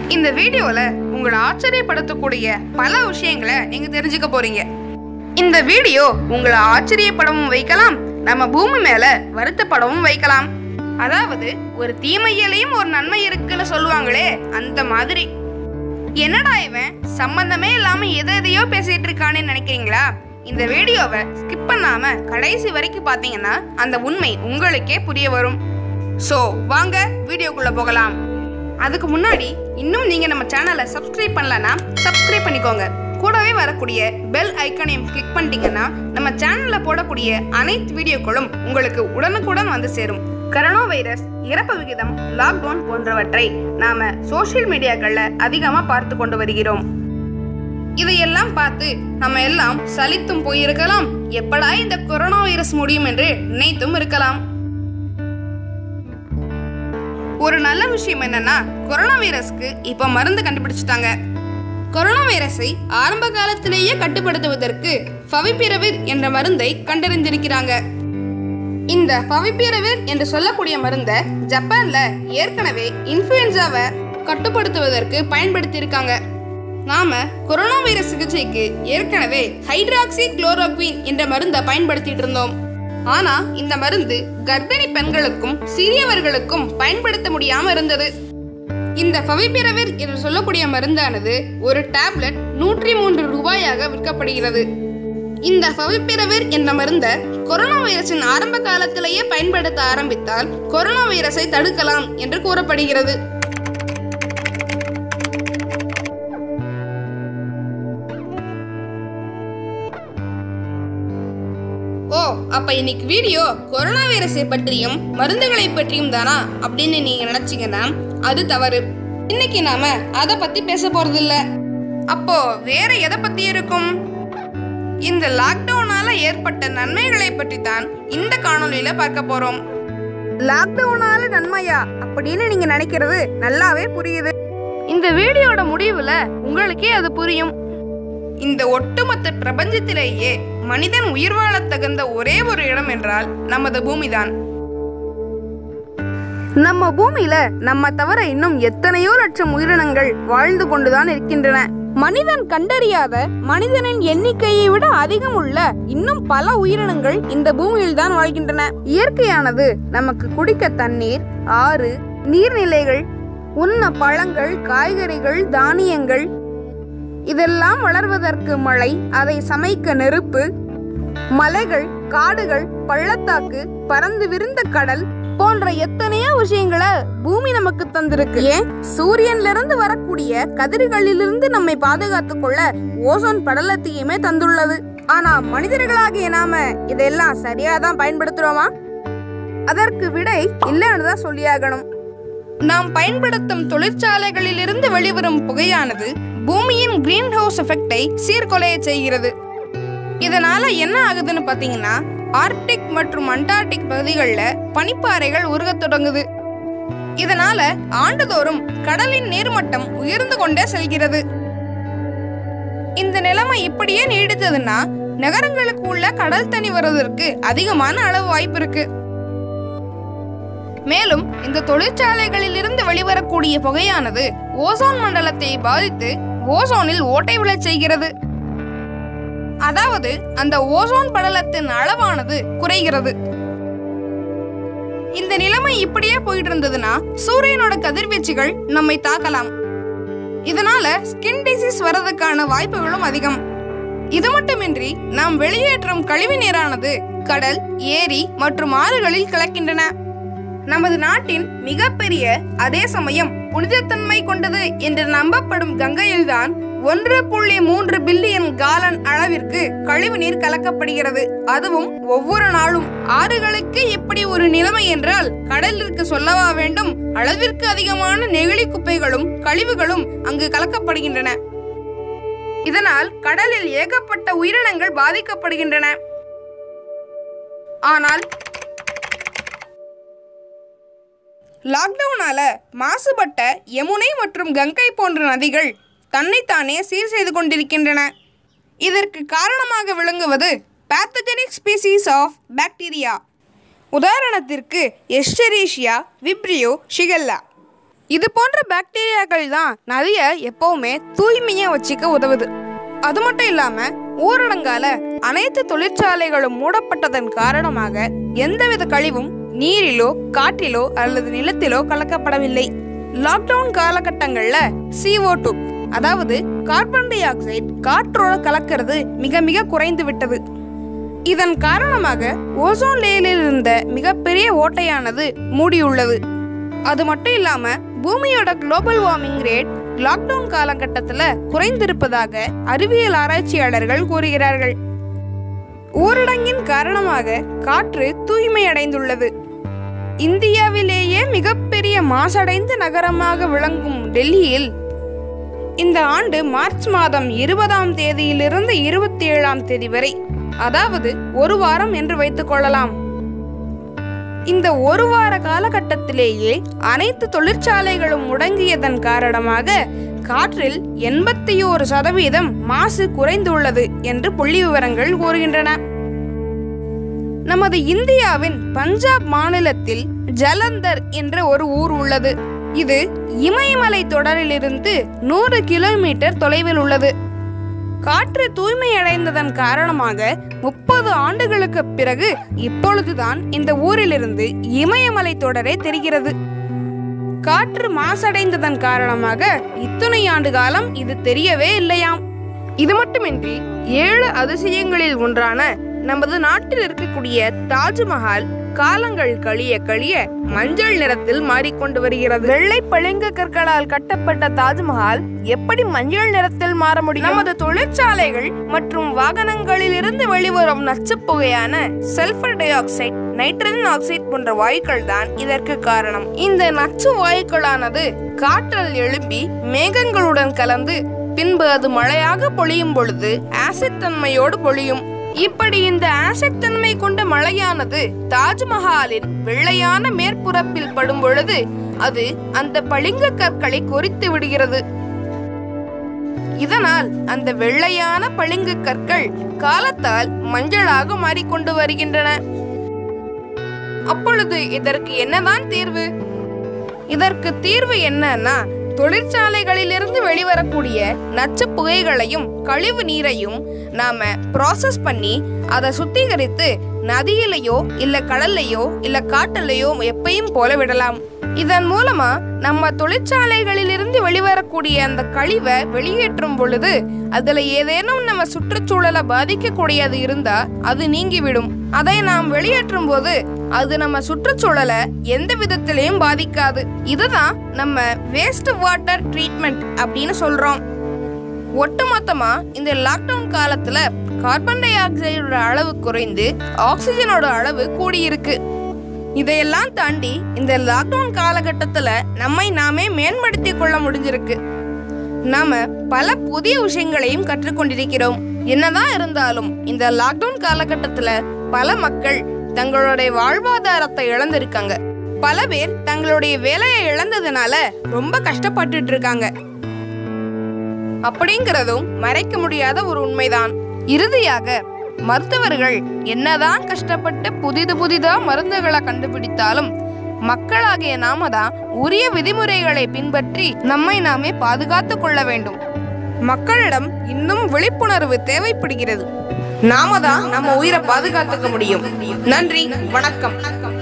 இந்த வீடியோல உங்களை ஆச்சரியப்படுத்தக்கூடிய பல விஷயங்களை நீங்க தெரிஞ்சுக்க போறீங்க இந்த வீடியோ உங்களை ஆச்சரியப்படவும் வைக்கலாம் நம்ம பூமி மேல வருத்தப்படவும் வைக்கலாம் அதாவது ஒரு தீமையிலையும் ஒரு நன்மை இருக்குன்னு சொல்லுவாங்களே அந்த மாதிரி என்னடா இவன் சம்பந்தமே இல்லாம எதை எதையோ பேசிட்டு இருக்கானேன்னு நினைக்கிறீங்களா இந்த வீடியோவை ஸ்கிப் பண்ணாம கடைசி வரைக்கும் பார்த்தீங்கன்னா அந்த உண்மை உங்களுக்கே புரிய வரும் ஸோ வாங்க வீடியோக்குள்ள போகலாம் அதுக்கு முன்னாடி இன்னும் நீங்க நம்ம சேனலை சப்ஸ்கிரைப் பண்ணலனா சப்ஸ்கிரைப் பண்ணிக்கோங்க கூடவே வரக்கூடிய பெல் ஐக்கனையும் கிளிக் பண்ணிட்டீங்கன்னா நம்ம சேனல்ல போடக்கூடிய அனைத்து வீடியோக்களும் உங்களுக்கு உடனுக்குடன் வந்து சேரும் கரோனா வைரஸ் இறப்பு விகிதம் லாக்டவுன் போன்றவற்றை நாம சோஷியல் மீடியாக்கள்ல அதிகமா பார்த்து கொண்டு வருகிறோம் இதையெல்லாம் பார்த்து நம்ம எல்லாம் சலித்தும் போயிருக்கலாம் எப்படா இந்த கொரோனா வைரஸ் முடியும் என்று நினைத்தும் இருக்கலாம் ஒரு நல்ல விஷயம் என்னன்னா கொரோனா வைரஸ்க்கு இப்ப மருந்து கண்டுபிடிச்சிட்டாங்க கொரோனா வைரஸை ஆரம்ப காலத்திலேயே கட்டுப்படுத்துவதற்கு ஃபவிபிரவிர் என்ற மருந்தை கண்டறிந்திருக்கிறாங்க இந்த ஃபவிபிரவிர் என்று சொல்லக்கூடிய மருந்தை ஜப்பான்ல ஏற்கனவே இன்ஃபுளுன்சாவை கட்டுப்படுத்துவதற்கு பயன்படுத்தியிருக்காங்க நாம கொரோனா வைரஸ் சிகிச்சைக்கு ஏற்கனவே ஹைட்ராக்சி குளோரோக்வின் என்ற மருந்தை பயன்படுத்திட்டு இருந்தோம் ஆனா இந்த மருந்து கர்ப்பிணி பெண்களுக்கும் சிறியவர்களுக்கும் பயன்படுத்த முடியாம இருந்தது இந்த ஃபவிபிரவிர் என்று சொல்லக்கூடிய மருந்தானது ஒரு டேப்லெட் நூற்றி மூன்று ரூபாயாக விற்கப்படுகிறது இந்த ஃபவிபிரவிர் என்ற மருந்தை கொரோனா வைரஸின் ஆரம்ப காலத்திலேயே பயன்படுத்த ஆரம்பித்தால் கொரோனா வைரஸை தடுக்கலாம் என்று கூறப்படுகிறது ஓ அப்ப இன்னைக்கு வீடியோ கொரோனா வைரஸை பற்றியும் மருந்துகளை பற்றியும் தானா அப்படின்னு நீங்க நினைச்சீங்கன்னா அது தவறு இன்னைக்கு நாம அத பத்தி பேச போறது இல்ல அப்போ வேற எதை பத்தி இருக்கும் இந்த லாக்டவுனால ஏற்பட்ட நன்மைகளை பற்றி தான் இந்த காணொளியில பார்க்க போறோம் லாக்டவுனால நன்மையா அப்படின்னு நீங்க நினைக்கிறது நல்லாவே புரியுது இந்த வீடியோட முடிவுல உங்களுக்கே அது புரியும் இந்த ஒட்டுமொத்த பிரபஞ்சத்திலேயே மனிதன் உயிர் வாழத் தகுந்த ஒரே ஒரு இடம் என்றால் நமது பூமிதான் நம்ம பூமியில நம்ம தவிர இன்னும் எத்தனையோ லட்சம் உயிரினங்கள் வாழ்ந்து கொண்டுதான் இருக்கின்றன மனிதன் கண்டறியாத மனிதனின் எண்ணிக்கையை விட அதிகம் உள்ள இன்னும் பல உயிரினங்கள் இந்த பூமியில் தான் வாழ்கின்றன இயற்கையானது நமக்கு குடிக்க தண்ணீர் ஆறு நீர்நிலைகள் உண்ண பழங்கள் காய்கறிகள் தானியங்கள் இதெல்லாம் வளர்வதற்கு மழை அதை சமைக்க நெருப்பு மலைகள் காடுகள் பள்ளத்தாக்கு பறந்து விரிந்த கடல் போன்ற எத்தனையோ விஷயங்களை பூமி நமக்கு தந்திருக்கு ஏன் சூரியன்ல இருந்து வரக்கூடிய கதிர்களிலிருந்து நம்மை பாதுகாத்துக் கொள்ள ஓசோன் படலத்தையுமே தந்துள்ளது ஆனா மனிதர்களாகிய நாம இதெல்லாம் சரியாதான் பயன்படுத்துறோமா அதற்கு விடை இல்லைன்னு தான் சொல்லியாகணும் நாம் பயன்படுத்தும் தொழிற்சாலைகளிலிருந்து வெளிவரும் புகையானது பூமியின் கிரீன் ஹவுஸ் எஃபெக்டை சீர்குலைய செய்கிறது இதனால என்ன ஆகுதுன்னு பாத்தீங்கன்னா ஆர்க்டிக் மற்றும் அண்டார்டிக் பகுதிகளில் பனிப்பாறைகள் உருகத் தொடங்குது இதனால ஆண்டுதோறும் கடலின் நீர்மட்டம் உயர்ந்து கொண்டே செல்கிறது இந்த நிலைமை இப்படியே நீடித்ததுன்னா நகரங்களுக்கு உள்ள கடல் தண்ணி வருவதற்கு அதிகமான அளவு வாய்ப்பு இருக்கு மேலும் இந்த தொழிற்சாலைகளில் இருந்து வெளிவரக்கூடிய புகையானது ஓசோன் மண்டலத்தை பாதித்து ஓசோனில் ஓட்டை விழச் செய்கிறது அதாவது அந்த ஓசோன் படலத்தின் அளவானது குறைகிறது இந்த நிலைமை இப்படியே போயிட்டு இருந்ததுன்னா சூரியனோட கதிர்வீச்சுகள் நம்மை தாக்கலாம் இதனால ஸ்கின் டிசீஸ் வரதுக்கான வாய்ப்புகளும் அதிகம் இது மட்டுமின்றி நாம் வெளியேற்றும் கழிவு நீரானது கடல் ஏரி மற்றும் ஆறுகளில் கலக்கின்றன நமது நாட்டின் மிகப்பெரிய அதே சமயம் புனிதத்தன்மை கொண்டது என்று நம்பப்படும் கங்கையில்தான் ஒன்று புள்ளி மூன்று பில்லியன் காலன் அளவிற்கு கழிவுநீர் கலக்கப்படுகிறது அதுவும் ஒவ்வொரு நாளும் ஆறுகளுக்கு இப்படி ஒரு நிலைமை என்றால் கடலிற்கு சொல்லவா வேண்டும் அளவிற்கு அதிகமான நெகிழி குப்பைகளும் கழிவுகளும் அங்கு கலக்கப்படுகின்றன இதனால் கடலில் ஏகப்பட்ட உயிரினங்கள் பாதிக்கப்படுகின்றன ஆனால் லாக்டவுனால மாசுபட்ட யமுனை மற்றும் கங்கை போன்ற நதிகள் தன்னைத்தானே சீர் செய்து கொண்டிருக்கின்றன இதற்கு காரணமாக விளங்குவது பேத்தஜெனிக் ஸ்பீசிஸ் ஆஃப் பாக்டீரியா உதாரணத்திற்கு எஸ்டெரீஷியா விப்ரியோ ஷிகல்லா இது போன்ற பாக்டீரியாக்கள் தான் நதியை எப்பவுமே தூய்மையா வச்சுக்க உதவுது அது மட்டும் இல்லாம ஊரடங்கால அனைத்து தொழிற்சாலைகளும் மூடப்பட்டதன் காரணமாக எந்தவித கழிவும் நீரிலோ காற்றிலோ அல்லது நிலத்திலோ கலக்கப்படவில்லை லாக்டவுன் காலகட்டங்கள்ல CO2 டூ அதாவது கார்பன் டை ஆக்சைடு காற்றோட கலக்கிறது மிக மிக குறைந்து விட்டது இதன் காரணமாக ஓசோன் லேயரில் இருந்த மிகப்பெரிய ஓட்டையானது மூடியுள்ளது அது மட்டும் இல்லாம பூமியோட குளோபல் வார்மிங் ரேட் லாக்டவுன் காலகட்டத்துல குறைந்திருப்பதாக அறிவியல் ஆராய்ச்சியாளர்கள் கூறுகிறார்கள் ஊரடங்கின் காரணமாக காற்று தூய்மையடைந்துள்ளது இந்தியாவிலேயே மிகப்பெரிய மாசடைந்த நகரமாக விளங்கும் டெல்லியில் இந்த ஆண்டு மார்ச் மாதம் இருபதாம் தேதியிலிருந்து இருபத்தி ஏழாம் தேதி வரை அதாவது ஒரு வாரம் என்று வைத்துக் கொள்ளலாம் இந்த ஒரு வார காலகட்டத்திலேயே அனைத்து தொழிற்சாலைகளும் முடங்கியதன் காரணமாக காற்றில் எண்பத்தி ஓரு சதவீதம் மாசு குறைந்துள்ளது என்று புள்ளி விவரங்கள் கூறுகின்றன நமது இந்தியாவின் பஞ்சாப் மாநிலத்தில் ஜலந்தர் என்ற ஒரு ஊர் உள்ளது இது இமயமலை தொடரிலிருந்து நூறு கிலோமீட்டர் தொலைவில் உள்ளது காற்று தூய்மையடைந்ததன் காரணமாக முப்பது ஆண்டுகளுக்கு பிறகு இப்பொழுதுதான் இந்த ஊரிலிருந்து இமயமலை தொடரே தெரிகிறது காற்று மாசடைந்ததன் காரணமாக இத்துணை ஆண்டு காலம் இது தெரியவே இல்லையாம் இது மட்டுமின்றி ஏழு அதிசயங்களில் ஒன்றான நமது நாட்டில் இருக்கக்கூடிய தாஜ்மஹால் காலங்கள் கழிய கழிய மஞ்சள் நிறத்தில் மாறிக்கொண்டு வருகிறது வெள்ளை பளிங்கு கற்களால் கட்டப்பட்ட தாஜ்மஹால் எப்படி மஞ்சள் நிறத்தில் மாற முடியும் நமது தொழிற்சாலைகள் மற்றும் வாகனங்களிலிருந்து வெளிவரும் நச்சுப் புகையான sulphur dioxide nitrogen oxide போன்ற வாயுக்கள் தான் இதற்கு காரணம் இந்த நச்சு வாயுக்களானது காற்றில் எழும்பி மேகங்களுடன் கலந்து பின்பு அது மழையாக பொழியும் பொழுது ஆசிட் தன்மையோடு பொழியும் இப்படி இந்த ஆசிட் தன்மை கொண்ட மழையானது தாஜ்மஹாலின் வெள்ளையான மேற்புறப்பில் படும் பொழுது அது அந்த பளிங்கு கற்களை கொறித்து விடுகிறது இதனால் அந்த வெள்ளையான பளிங்கு கற்கள் காலத்தால் மஞ்சளாக மாறிக்கொண்டு வருகின்றன அப்பொழுது இதற்கு என்னதான் தீர்வு இதற்கு தீர்வு என்னன்னா தொழிற்சாலைகளிலிருந்து வெளிவரக்கூடிய நச்சு புகைகளையும் கழிவு நீரையும் நாம ப்ராசஸ் பண்ணி அதை சுத்திகரித்து நதியிலையோ இல்ல கடல்லையோ இல்ல காட்டுலையோ எப்பயும் போல விடலாம் இதன் மூலமா நம்ம தொழிற்சாலைகளிலிருந்து வெளிவரக்கூடிய அந்த கழிவை வெளியேற்றும் பொழுது அதுல ஏதேனும் நம்ம சுற்றுச்சூழலை பாதிக்கக்கூடியது இருந்தா அது நீங்கிவிடும் அதை நாம் வெளியேற்றும் போது அது நம்ம சுற்றுச்சூழலை எந்த விதத்திலையும் பாதிக்காது இதுதான் நம்ம வேஸ்ட் வாட்டர் ட்ரீட்மெண்ட் அப்படின்னு சொல்றோம் ஒட்டுமொத்தமா இந்த லாக்டவுன் காலத்துல கார்பன் டை ஆக்சைடோட அளவு குறைந்து ஆக்சிஜனோட அளவு கூடியிருக்கு இதையெல்லாம் தாண்டி இந்த லாக்டவுன் காலகட்டத்துல நம்மை நாமே மேம்படுத்தி கொள்ள முடிஞ்சிருக்கு நாம பல புதிய விஷயங்களையும் கற்றுக்கொண்டிருக்கிறோம் என்னதான் இருந்தாலும் இந்த லாக்டவுன் காலகட்டத்துல பல மக்கள் தங்களுடைய வாழ்வாதாரத்தை இழந்திருக்காங்க பல பேர் தங்களுடைய வேலையை இழந்ததுனால ரொம்ப கஷ்டப்பட்டுட்டு இருக்காங்க அப்படிங்கிறதும் மறைக்க முடியாத ஒரு உண்மைதான் இறுதியாக மருத்துவர்கள் என்னதான் கஷ்டப்பட்டு புதிது புதிதா மருந்துகளை கண்டுபிடித்தாலும் மக்களாகிய நாம தான் உரிய விதிமுறைகளை பின்பற்றி நம்மை நாமே பாதுகாத்துக் கொள்ள வேண்டும் மக்களிடம் இன்னும் விழிப்புணர்வு தேவைப்படுகிறது நாம தான் நம்ம உயிரை பாதுகாத்துக்க முடியும் நன்றி வணக்கம்